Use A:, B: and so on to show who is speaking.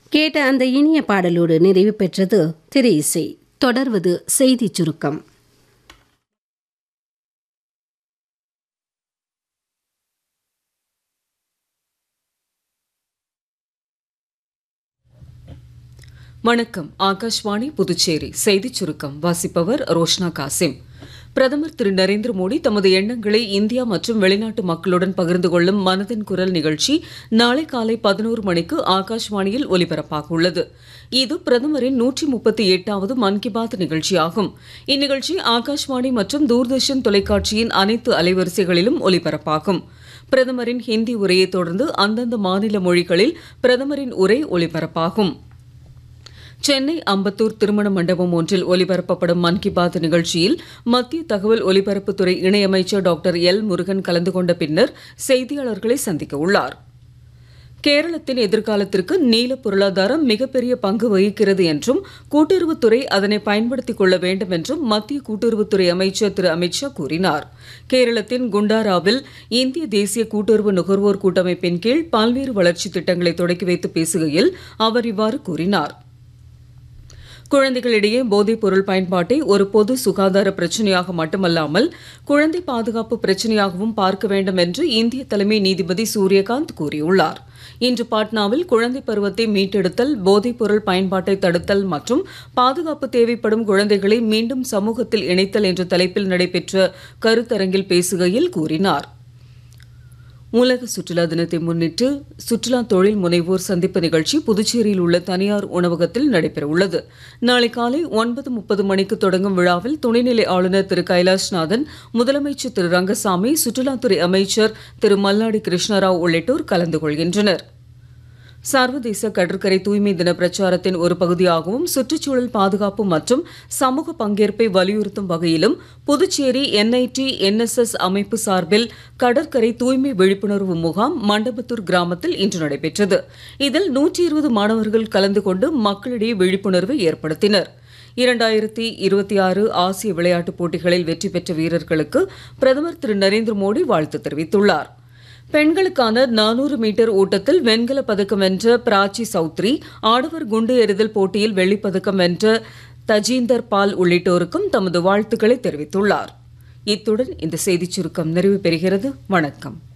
A: கேட்ட அந்த இனிய பாடலோடு நிறைவு பெற்றது திரை இசை தொடர்வது செய்திச் சுருக்கம்
B: வணக்கம் ஆகாஷ்வாணி புதுச்சேரி செய்திச் சுருக்கம் வாசிப்பவர் ரோஷ்னா காசிம் பிரதமர் திரு நரேந்திர மோடி தமது எண்ணங்களை இந்தியா மற்றும் வெளிநாட்டு மக்களுடன் பகிர்ந்து கொள்ளும் மனதின் குரல் நிகழ்ச்சி நாளை காலை பதினோரு மணிக்கு ஆகாஷ்வாணியில் ஒலிபரப்பாக உள்ளது இது பிரதமரின் நூற்றி முப்பத்தி எட்டாவது மன் கி பாத் நிகழ்ச்சியாகும் இந்நிகழ்ச்சி ஆகாஷ்வாணி மற்றும் தூர்தர்ஷன் தொலைக்காட்சியின் அனைத்து அலைவரிசைகளிலும் ஒலிபரப்பாகும் பிரதமரின் ஹிந்தி உரையை தொடர்ந்து அந்தந்த மாநில மொழிகளில் பிரதமரின் உரை ஒலிபரப்பாகும் சென்னை அம்பத்தூர் திருமண மண்டபம் ஒன்றில் ஒலிபரப்பப்படும் மன் கி பாத் நிகழ்ச்சியில் மத்திய தகவல் ஒலிபரப்புத்துறை இணையமைச்சர் டாக்டர் எல் முருகன் கலந்து கொண்ட பின்னர் செய்தியாளர்களை சந்திக்க உள்ளார் கேரளத்தின் எதிர்காலத்திற்கு நீல பொருளாதாரம் மிகப்பெரிய பங்கு வகிக்கிறது என்றும் கூட்டுறவுத்துறை அதனை பயன்படுத்திக் கொள்ள வேண்டும் என்றும் மத்திய கூட்டுறவுத்துறை அமைச்சர் திரு அமித்ஷா கூறினார் கேரளத்தின் குண்டாராவில் இந்திய தேசிய கூட்டுறவு நுகர்வோர் கூட்டமைப்பின் கீழ் பல்வேறு வளர்ச்சித் திட்டங்களை தொடக்கி வைத்து பேசுகையில் அவர் இவ்வாறு கூறினார் குழந்தைகளிடையே போதைப் பொருள் பயன்பாட்டை ஒரு பொது சுகாதார பிரச்சனையாக மட்டுமல்லாமல் குழந்தை பாதுகாப்பு பிரச்சனையாகவும் பார்க்க வேண்டும் என்று இந்திய தலைமை நீதிபதி சூரியகாந்த் கூறியுள்ளார் இன்று பாட்னாவில் குழந்தை பருவத்தை மீட்டெடுத்தல் போதைப் பொருள் பயன்பாட்டை தடுத்தல் மற்றும் பாதுகாப்பு தேவைப்படும் குழந்தைகளை மீண்டும் சமூகத்தில் இணைத்தல் என்ற தலைப்பில் நடைபெற்ற கருத்தரங்கில் பேசுகையில் கூறினார் உலக சுற்றுலா தினத்தை முன்னிட்டு சுற்றுலா தொழில் முனைவோர் சந்திப்பு நிகழ்ச்சி புதுச்சேரியில் உள்ள தனியார் உணவகத்தில் நடைபெறவுள்ளது நாளை காலை ஒன்பது முப்பது மணிக்கு தொடங்கும் விழாவில் துணைநிலை ஆளுநர் திரு கைலாஷ்நாதன் முதலமைச்சர் திரு ரங்கசாமி சுற்றுலாத்துறை அமைச்சர் திரு மல்லாடி கிருஷ்ணராவ் உள்ளிட்டோர் கலந்து கொள்கின்றனர் சர்வதேச கடற்கரை தூய்மை தின பிரச்சாரத்தின் ஒரு பகுதியாகவும் சுற்றுச்சூழல் பாதுகாப்பு மற்றும் சமூக பங்கேற்பை வலியுறுத்தும் வகையிலும் புதுச்சேரி என்ஐடி என்எஸ்எஸ் அமைப்பு சார்பில் கடற்கரை தூய்மை விழிப்புணர்வு முகாம் மண்டபத்தூர் கிராமத்தில் இன்று நடைபெற்றது இதில் நூற்றி இருபது மாணவர்கள் கலந்து கொண்டு மக்களிடையே விழிப்புணர்வை ஏற்படுத்தினர் இரண்டாயிரத்தி இருபத்தி ஆறு ஆசிய விளையாட்டுப் போட்டிகளில் வெற்றி பெற்ற வீரர்களுக்கு பிரதமர் திரு நரேந்திர மோடி வாழ்த்து தெரிவித்துள்ளார் பெண்களுக்கான நானூறு மீட்டர் ஓட்டத்தில் வெண்கல பதக்கம் வென்ற பிராச்சி சௌத்ரி ஆடவர் குண்டு எறிதல் போட்டியில் வெள்ளிப்பதக்கம் வென்ற தஜீந்தர் பால் உள்ளிட்டோருக்கும் தமது வாழ்த்துக்களை தெரிவித்துள்ளார் இத்துடன் இந்த செய்திச் சுருக்கம் நிறைவு பெறுகிறது வணக்கம்